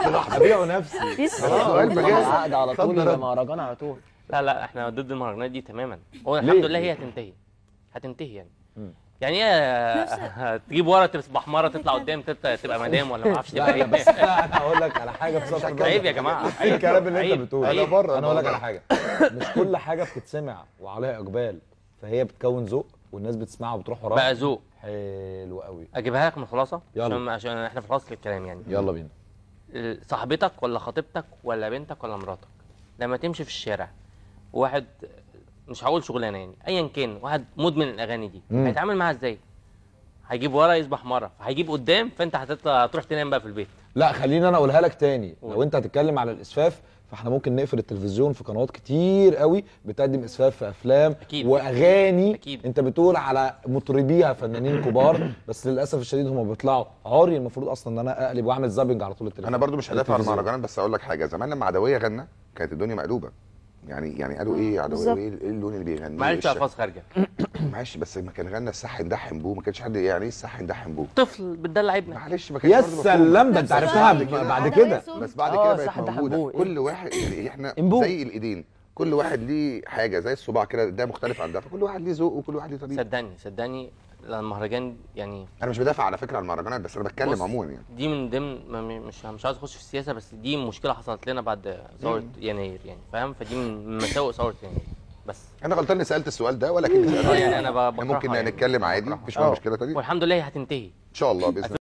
ابيعه نفسي في سؤال بجد. العقد على طول اتفضل يبقى رد. مهرجان على طول لا لا احنا ضد المهرجانات دي تماما هو ليه؟ الحمد لله هي هتنتهي هتنتهي يعني مم. يعني ايه تجيب ورا تصبح مره تطلع قدام تت- تبقى مدام ولا ما اعرفش لا تبقى لا ايه بس لا انا هقول لك على حاجه بصراحه عيب يا جماعه اي الكلام اللي انت عيب. بتقوله عيب. انا بره انا اقول لك على حاجه مش كل حاجه بتتسمع وعليها اقبال فهي بتكون ذوق والناس بتسمعها وبتروح وراها بقى ذوق حلو قوي اجيبها لك من الخلاصه يلا. عشان عشان احنا في خلاصه الكلام يعني يلا بينا صاحبتك ولا خطيبتك ولا بنتك ولا مراتك لما تمشي في الشارع واحد مش هقول شغلانه يعني ايا كان واحد مدمن الاغاني دي مم. هيتعامل معاها ازاي هيجيب ورا يصبح مره هيجيب قدام فانت هتطلع هتروح تنام بقى في البيت لا خليني انا اقولها لك تاني قول. لو انت هتتكلم على الاسفاف فاحنا ممكن نقفل التلفزيون في قنوات كتير قوي بتقدم اسفاف في افلام أكيد. واغاني أكيد. انت بتقول على مطربيها فنانين كبار بس للاسف الشديد هم بيطلعوا عاري المفروض اصلا ان انا اقلب واعمل زابنج على طول التلفزيون انا برضو مش هدافع عن التلفزيون. المهرجانات بس اقول لك حاجه زمان لما عدويه غنى كانت الدنيا مقلوبه يعني يعني قالوا ايه عدويه بالظبط. ايه إيه اللون اللي بيغنيه ما قالش إيه الش- الفاظ خارجه معلش بس لما كان غنى الصح ندحم بوه ما كانش حد يعني ايه الصح ندحم بوه طفل بتدلع ابنك معلش ما كانش يا برضه مفهوم. سلام ده انت عرفتها بعد بعد, بعد كده. كده بس بعد آه، كده صح، بقت ده موجوده حبوه. كل واحد احنا انبوه. زي الايدين كل واحد ليه حاجه زي الصباع كده ده مختلف عن ده فكل واحد ليه ذوق وكل واحد ليه طريقه صدقني صدقني لأن المهرجان يعني انا مش بدافع على فكره عن المهرجانات بس انا بتكلم بص، عموما يعني دي من ضمن ما- م- مش مش عايز اخش في السياسه بس دي مشكله حصلت لنا بعد ثوره يناير يعني فاهم فدي من مساوئ ثوره يناير بس انا غلطان اني سالت السؤال ده ولكن آه، يعني انا ب- إحنا بكرهها ممكن يعني. نتكلم عادي مفيش آه. مشكله تانية ان والحمد لله هي هتنتهي شاء الله باذن